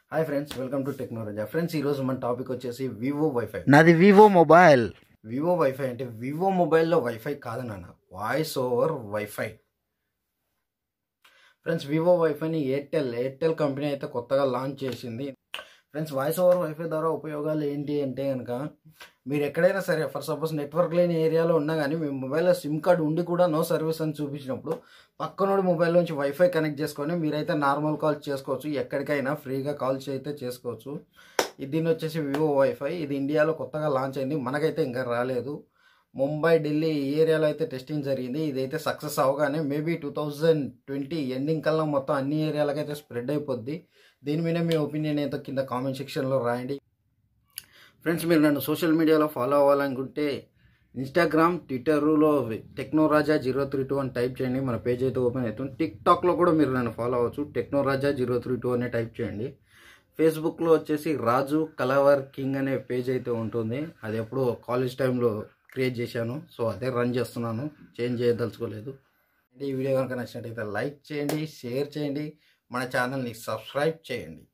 hi friends welcome to technology friends ఈరోజు మన topic వచ్చేసి వివో వైఫై నాది వివో మొబైల్ వివో వైఫై అంటే వివో మొబైల్లో వైఫై కాదు నాన్న voice over WiFi friends Vivo వైఫైని ఎయిర్టెల్ ఎయిర్టెల్ కంపెనీ అయితే కొత్తగా లాంచ్ చేసింది ఫ్రెండ్స్ వాయిస్ ఓవర్ వైఫై ద్వారా ఉపయోగాలు ఏంటి అంటే కనుక మీరు ఎక్కడైనా సరే ఫర్ సపోజ్ నెట్వర్క్ లేని ఏరియాలో ఉన్నా కానీ మీ మొబైల్లో సిమ్ కార్డు ఉండి కూడా నో సర్వీస్ అని చూపించినప్పుడు పక్కనోడి మొబైల్ నుంచి వైఫై కనెక్ట్ చేసుకొని మీరైతే నార్మల్ కాల్స్ చేసుకోవచ్చు ఎక్కడికైనా ఫ్రీగా కాల్స్ అయితే చేసుకోవచ్చు ఇది దీని వచ్చేసి వివో వైఫై ఇది ఇండియాలో కొత్తగా లాంచ్ అయింది మనకైతే ఇంకా రాలేదు ముంబై ఢిల్లీ ఈ ఏరియాలో అయితే టెస్టింగ్ జరిగింది ఇదైతే సక్సెస్ అవగానే maybe two thousand twenty ending కల్లా మొత్తం అన్ని ఏరియాలకైతే స్ప్రెడ్ అయిపోద్ది దీని మీద మీ ఒపీనియన్ అయితే కింద కామెంట్ సెక్షన్లో రాయండి ఫ్రెండ్స్ మీరు నన్ను సోషల్ మీడియాలో ఫాలో అవ్వాలనుకుంటే ఇన్స్టాగ్రామ్ ట్విట్టర్లో టెక్నోరాజా జీరో త్రీ టూ అని టైప్ చేయండి మన పేజ్ అయితే ఓపెన్ అవుతుంది టిక్టాక్లో కూడా మీరు నన్ను ఫాలో అవ్వచ్చు టెక్నోరాజా జీరో త్రీ టూ అనే టైప్ చేయండి ఫేస్బుక్లో వచ్చేసి రాజు కలవర్ కింగ్ అనే పేజ్ అయితే ఉంటుంది అది ఎప్పుడు కాలేజ్ టైంలో క్రియేట్ చేశాను సో అదే రన్ చేస్తున్నాను చేంజ్ చేయదలుచుకోలేదు ఈ వీడియో కనుక నచ్చినట్టయితే లైక్ చేయండి షేర్ చేయండి మన ఛానల్ని సబ్స్క్రైబ్ చేయండి